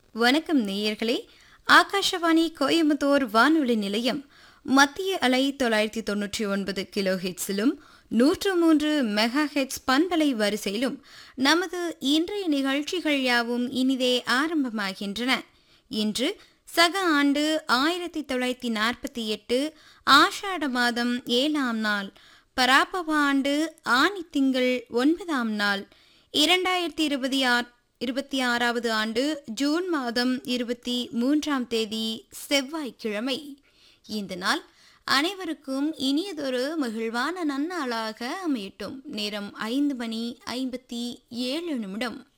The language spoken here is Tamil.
வணக்கம் நேயர்களே ஆகாஷவாணி கோயம்புத்தூர் வானொலி நிலையம் மத்திய அலை தொள்ளாயிரத்தி தொன்னூற்றி ஒன்பது கிலோ ஹெட்ஸிலும் நூற்று மூன்று மெகா ஹெட்ஸ் பண்பலை வரிசையிலும் நமது இன்றைய நிகழ்ச்சிகள் யாவும் இனிதே ஆரம்பமாகின்றன இன்று சக ஆண்டு ஆயிரத்தி தொள்ளாயிரத்தி நாற்பத்தி எட்டு ஆஷாட மாதம் ஏழாம் நாள் பராபவ ஆண்டு ஆனி திங்கள் ஒன்பதாம் நாள் இரண்டாயிரத்தி இருபத்தி ஆறு இருபத்தி ஆறாவது ஆண்டு ஜூன் மாதம் இருபத்தி மூன்றாம் தேதி செவ்வாய்க்கிழமை இந்த நாள் அனைவருக்கும் இனியதொரு மகிழ்வான நன்னாளாக அமையட்டும் நேரம் ஐந்து மணி ஐம்பத்தி ஏழு நிமிடம்